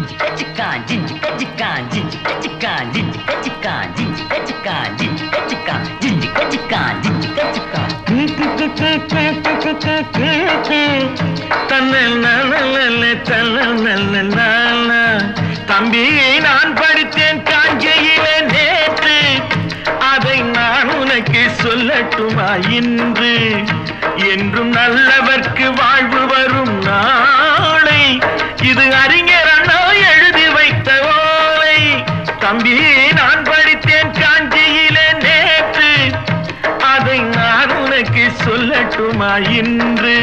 ஜிஞ்சி கச்சிக்கான் ஜிஞ்சி கச்சிக்கான் ஜிஞ்சி கச்சிக்கான் ஜிஞ்சி கச்சிக்கான் ஜிஞ்சி கச்சிக்கான் ஜிஞ்சி கச்சிக்கான் ஜிஞ்சி கச்சிக்கான் ஜிஞ்சி கச்சிக்கான் தம்பி நான் படித்தேன் காஞ்சியிலே நேற்று அதை நான் உனக்கு சொல்லட்டுமா இன்று என்றும் நல்லவர்க்கு வாழ்வு வரும் நாளை இது அறிஞர் அண்ணா எழுதி வைத்த ஓலை தம்பி நான் படித்தேன் காஞ்சியிலே நேற்று அதை நான் உனக்கு சொல்லட்டுமா இன்று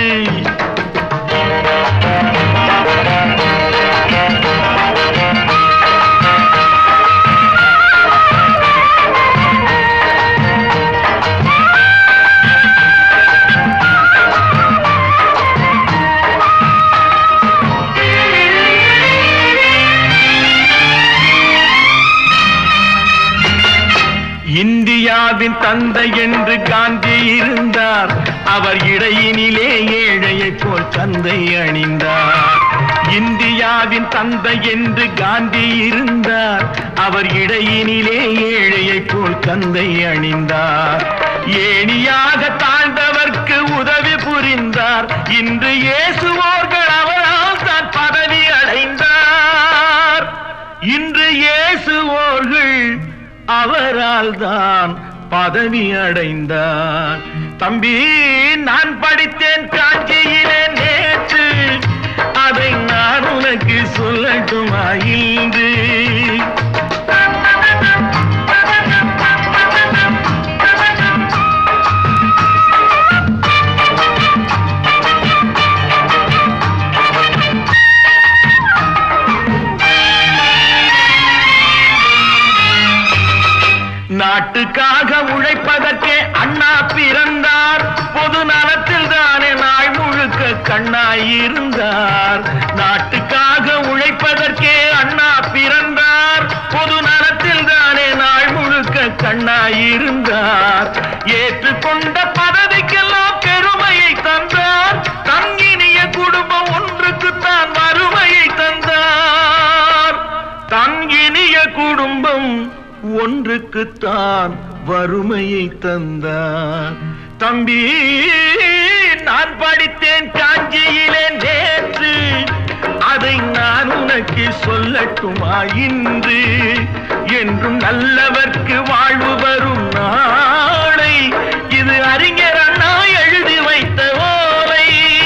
இந்தியாவின் தந்தை என்று காந்தி இருந்தார் அவர் இடையினிலே ஏழையைப் போல் தந்தை அணிந்தார் இந்தியாவின் தந்தை என்று காந்தி இருந்தார் அவர் இடையினிலே ஏழையைப் போல் தந்தை அணிந்தார் ஏணியாக தாழ்ந்தவர்க்கு உதவி புரிந்தார் இன்று இயேசுவோர்கள் அவரால் தான் பதவி அடைந்தார் இன்று இயேசுவோர்கள் அவரால் தான் பதவி அடைந்தார் தம்பி நான் படித்தேன் காஞ்சியிலே நேற்று அதை நான் உனக்கு சொல்லட்டுமா இன்று நாட்டுக்காக உழைப்பதற்கே அண்ணா பிறந்தார் பொது நலத்தில் தானே நாள் முழுக்க கண்ணாயிருந்தார் நாட்டுக்காக உழைப்பதற்கே அண்ணா பிறந்தார் பொது நலத்தில் தானே நாள் முழுக்க கண்ணாயிருந்தார் ஏற்றுக்கொண்ட பதவிக்கெல்லாம் பெருமையை தந்தார் தங்கினிய குடும்பம் ஒன்றுக்குத்தான் வறுமையை தந்தார் தங்கினிய குடும்பம் ஒன்றுக்குத்தான் வறுமையை தந்தார் தம்பி நான் படித்தேன் காஞ்சியிலே நேற்று அதை நான் உனக்கு சொல்லட்டுமா இன்று என்றும் நல்லவர்க்கு வாழ்வு வரும் நாளை இது அறிஞர் அண்ணா எழுதி வைத்த ஓலை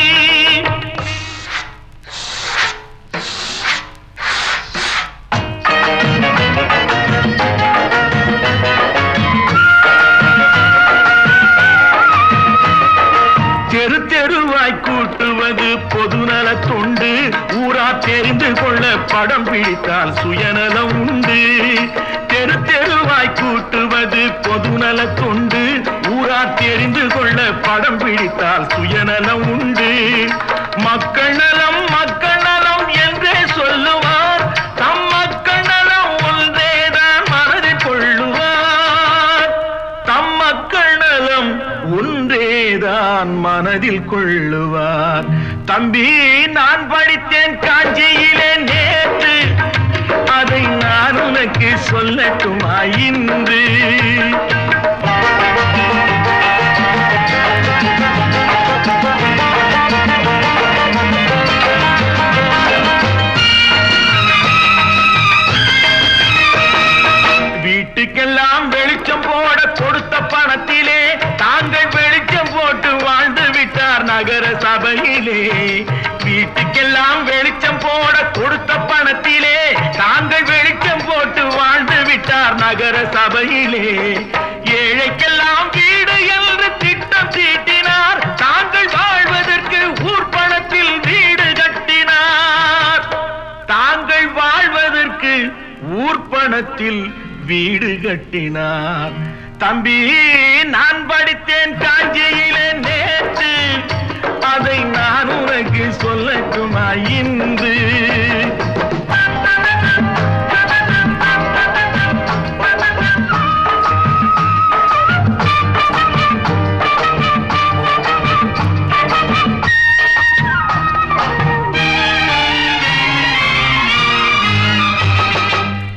தெரு தெருவாய் கூட்டுவது பொதுநல தொண்டு ஊரா தெரிந்து கொள்ள படம் பிடித்தால் சுயநலம் உண்டு தெரு தெருவாய் கூட்டுவது பொதுநல தொண்டு ஊரா தெரிந்து கொள்ள படம் பிடித்தால் சுயநலம் உண்டு மக்கள் நலம் மக்கள் நலம் என்றே சொல்லுவார் தம் மக்கள் நலம் ஒன்றேதான் மனதில் கொள்ளுவார் தம் மக்கள் நலம் ஒன்றேதான் மனதில் கொள்ளுவார் தம்பி நான் படித்தேன் காஞ்சியிலே நேற்று அதை நான் உனக்கு சொல்லட்டுமா இன்று வீட்டுக்கெல்லாம் வெளிச்சம் போட கொடுத்த பணத்திலே தாங்கள் வெளிச்சம் போட்டு வாழ்ந்து விட்டார் நகர சபையிலே வீட்டுக்கெல்லாம் வெளிச்சம் போட கொடுத்த பணத்திலே தாங்கள் வெளிச்சம் போட்டு வாழ்ந்து விட்டார் நகர சபையிலே ஏழைக்கெல்லாம் வீடு என்று திட்டம் தீட்டினார் தாங்கள் வாழ்வதற்கு ஊர் பணத்தில் வீடு கட்டினார் தாங்கள் வாழ்வதற்கு ஊர்ப்பணத்தில் வீடு கட்டினார் தம்பி நான் படித்தேன் காஞ்சியிலே நேற்று அதை நான் உனக்கு சொல்லட்டுமா இன்று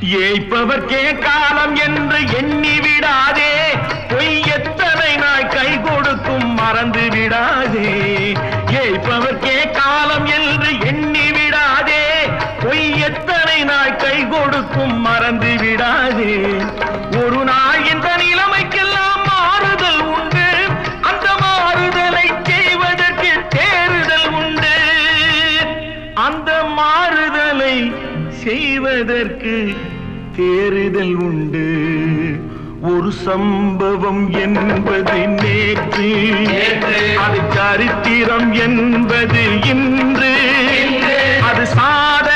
ஏய்ப்பவர்க்கே காலம் என்று எண்ணி விடாதே பொய் எத்தனை நாய் கை கொடுக்கும் மறந்து விடாதே ஏய்ப்பவர்க்கே காலம் என்று எண்ணி விடாதே பொய் எத்தனை நாய் கை கொடுக்கும் மறந்து விடாதே ஒரு நாள் இந்த நிலைமைக்கெல்லாம் மாறுதல் உண்டு அந்த மாறுதலை செய்வதற்கு தேறுதல் உண்டு அந்த மாறுதலை செய்வதற்கு தேறுதல் உண்டு ஒரு சம்பவம் என்பது நேற்று அது சரித்திரம் என்பது இன்று அது சாத